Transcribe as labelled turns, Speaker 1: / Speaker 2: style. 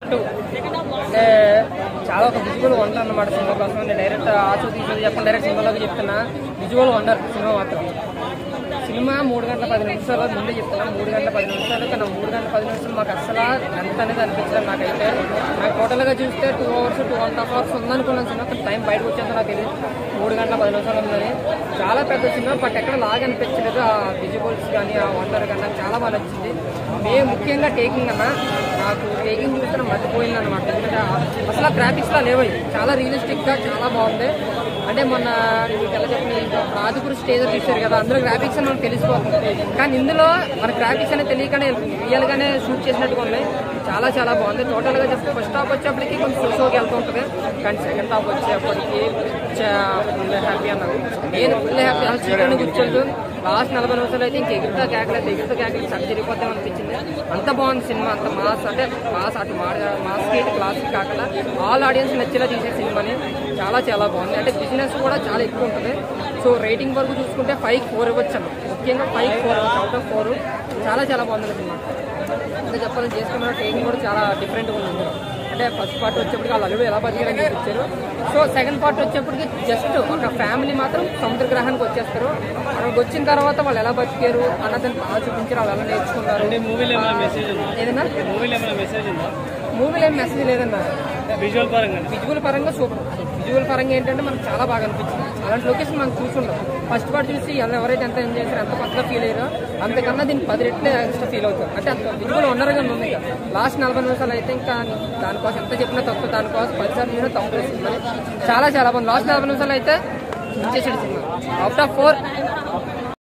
Speaker 1: Two అంటే చాలా ఒక విజువల్ వండర్ అన్నమాట సినిమా కోసం నేను డైరెక్ట్ ఆచూ తీసుకుని చెప్పండి డైరెక్ట్ సినిమాలోకి చెప్తున్నా విజువల్ వండర్ సినిమా మాత్రం సినిమా మూడు గంటల పది నిమిషాలు ముందే చెప్తున్నా మూడు గంటల పది నిమిషాలు కానీ మూడు గంటల పది నిమిషాలు మాకు అసలు ఎంత అనేది అనిపించలేదు నాకైతే నాకు టోటల్గా చూస్తే two hours two and half hours ఉందనుకున్నాను సినిమా కానీ టైం బయటకు వచ్చేంత నాకు తెలియదు మూడు గంటల పది నిమిషాలు ఉందని చాలా పెద్ద సినిమా బట్ ఎక్కడ లాగా అనిపించలేదు ఆ విజువల్స్ కానీ ఆ వండర్ కానీ నాకు చాలా బాగా నచ్చింది మేము ముఖ్యంగా టేకింగ్ అన్న నాకు టేకింగ్ చూస్తే మర్చిపోయింది అనమాట ఎందుకంటే ఆ- అసలు గ్రాఫిక్స్ లా లేవు ఇవి. చాలా రియలిస్టిక్ గా చాలా బాగుంది అంటే మొన్న మీకు ఎలా చెప్పిన రాజుగురు స్టేజ్ తీశారు కదా అందులో గ్రాఫిక్స్ అని మనకు తెలిసిపోతుంది కానీ ఇందులో మన గ్రాఫిక్స్ అనేది తెలియకనే రియల్ గానే షూట్ చేసినట్టుగా ఉన్నాయి చాలా చాలా బాగుంది టోటల్ గా చెప్తే ఫస్ట్ హాఫ్ వచ్చేప్పటికి కొంచెం సో షోకి వెళ్తూ ఉంటుంది కానీ సెకండ్ హాఫ్ వచ్చేప్పటికి ఫుల్ హ్యాపీ అన్నారు నేను ఫుల్ హ్యాపీ అసలు చీకటి కూర్చోలేదు లాస్ట్ నలభై నిమిషాలు అయితే ఇంక ఎగురుతా కేకలేదు ఎగురుతా కేకలేదు సరి జరిగిపోతాం అనిపించింది అంత బాగుంది సినిమా అంత మాస్ అంటే మాస్ అటు మాస్ ఇటు క్లాస్ కాకుండా ఆల్ ఆడియన్స్ నచ్చేలా తీసే సినిమాని చాలా చాలా బాగుంది అంటే బిజినెస్ కూడా చాలా ఎక్కువ ఉంటుంది సో రేటింగ్ వరకు చూసుకుంటే ఫైవ్ ఫోర్ ఇవ్వచ్చు అన్న ముఖ్యంగా five four out of four చాలా చాలా బాగుంది సినిమా అంటే చెప్పాలని చేసుకున్న టేకింగ్ కూడా చాలా డిఫరెంట్గా ఉంది ఇందులో. అంటే ఫస్ట్ పార్ట్ వచ్చేప్పటికి వాళ్ళ అల్లుడు ఎలా బతికారని చూపించారు సో సెకండ్ పార్ట్ వచ్చేప్పటికి జస్ట్ ఒక ఫ్యామిలీ మాత్రం సముద్ర గ్రహానికి వచ్చేస్తారు అక్కడికి వచ్చిన తర్వాత వాళ్ళు ఎలా బతికారు అన్నదాన్ని బాగా చూపించారు వాళ్ళు ఎలా నేర్చుకున్నారు
Speaker 2: మూవీలో ఏమైనా మెసేజ్ ఉందా
Speaker 1: ఏదన్నా
Speaker 2: మూవీలో ఏమైనా మెసేజ్ ఉందా
Speaker 1: మూవీలో ఏం మెసేజ్ లేదన్నా
Speaker 2: విజువల్ పరంగా
Speaker 1: విజువల్ పరంగా సూపర్ విజువల్ పరంగా ఏంటంటే మనకు చాలా బాగా అనిపించింది అలాంటి లొకేషన్ మనం చూసుంటాం ఫస్ట్ పార్ట్ చూసి ఎలా ఎవరైతే ఎంత ఎంజాయ్ చేశారో ఎంత కొత్తగా ఫీల్ అయ్యారో అంతకన్నా దీనికి పది రెట్లు ఎక్స్ట్రా ఫీల్ అవుతారు అంటే అంత విజువల్ ఉండరుగా ఉంది ఇక లాస్ట్ నలభై నిమిషాలు అయితే ఇంకా దానికోసం ఎంత చెప్పినా తప్పు దానికోసం పదిసార్లు చూసినా తప్పు వేస్తుంది చాలా చాలా బాగుంది లాస్ట్ నలభై నిమిషాలు అయితే ఇచ్చేసాడు సినిమా అవుట్ ఆఫ్ ఫోర్